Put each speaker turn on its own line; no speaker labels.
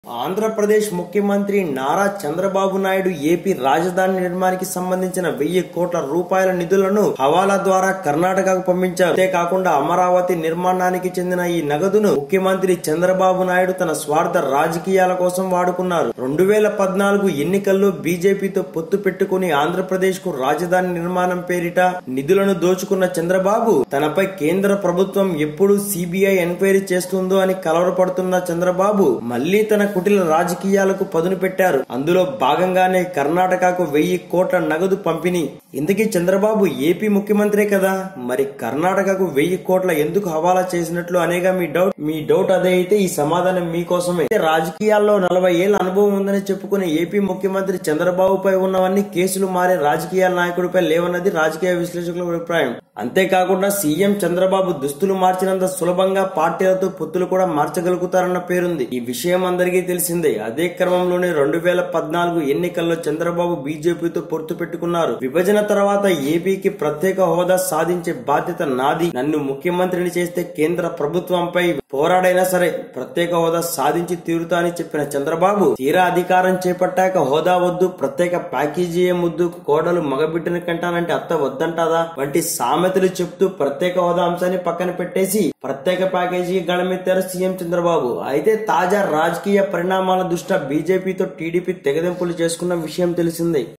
ఆంధ్రప్రదేశ్ ముఖ్యమంత్రి నారా చంద్రబాబు నాయుడు ఏపీ రాజధాని నిర్మాణానికి సంబంధించిన వెయ్యి కోట్ల రూపాయల నిధులను హవాలా ద్వారా కర్ణాటకకు పంపించారు అంతేకాకుండా అమరావతి నిర్మాణానికి చెందిన ఈ నగదును ముఖ్యమంత్రి చంద్రబాబు నాయుడు తన స్వార్థ రాజకీయాల కోసం వాడుకున్నారు రెండు వేల పద్నాలుగు ఎన్నికల్లో బీజేపీతో పొత్తు పెట్టుకుని ఆంధ్రప్రదేశ్ కు రాజధాని నిర్మాణం పేరిట నిధులను దోచుకున్న చంద్రబాబు తనపై కేంద్ర ప్రభుత్వం ఎప్పుడు సిబిఐ ఎంక్వైరీ చేస్తుందో అని కలవరపడుతున్న చంద్రబాబు మళ్లీ తన కుటిల రాజకీయాలకు పదును పెట్టారు అందులో భాగంగానే కర్ణాటకకు వెయ్యి కోట్ల నగదు పంపిణీ ఇంతకీ చంద్రబాబు ఏపీ ముఖ్యమంత్రే కదా మరి కర్ణాటకకు వెయ్యి కోట్ల ఎందుకు హవాలా చేసినట్లు అనేగా మీ డౌట్ మీ డౌట్ అదే అయితే ఈ సమాధానం మీకోసమే అయితే రాజకీయాల్లో నలభై ఏళ్ల అనుభవం ఉందని చెప్పుకునే ఏపీ ముఖ్యమంత్రి చంద్రబాబుపై ఉన్నవన్నీ కేసులు మారే రాజకీయ నాయకుడిపై లేవన్నది రాజకీయ విశ్లేషకుల అభిప్రాయం అంతేకాకుండా సీఎం చంద్రబాబు దుస్తులు మార్చినంత సులభంగా పార్టీలతో పొత్తులు కూడా మార్చగలుగుతారన్న పేరుంది ఈ విషయం అందరికీ తెలిసిందే అదే క్రమంలోనే రెండు వేల పద్నాలుగు ఎన్నికల్లో చంద్రబాబు బీజేపీతో పొత్తు పెట్టుకున్నారు విభజన తర్వాత ఏపీకి ప్రత్యేక హోదా సాధించే బాధ్యత నాది నన్ను ముఖ్యమంత్రిని చేస్తే కేంద్ర ప్రభుత్వంపై పోరాడైనా సరే ప్రత్యేక హోదా సాధించి తీరుతా అని చెప్పిన చంద్రబాబు తీరా అధికారం చేపట్టాక హోదా వద్దు ప్రత్యేక ప్యాకేజీ ఏం వద్దు కోడలు మగబిడ్డని కంటానంటే అత్త వద్దంటాదా వంటి సామెతలు చెప్తూ ప్రత్యేక హోదా అంశాన్ని పక్కన పెట్టేసి ప్రత్యేక ప్యాకేజీ గళమెత్తారు సీఎం చంద్రబాబు అయితే తాజా రాజకీయ పరిణామాల దృష్ట్యా బీజేపీతో టీడీపీ తెగదెంపులు చేసుకున్న విషయం తెలిసిందే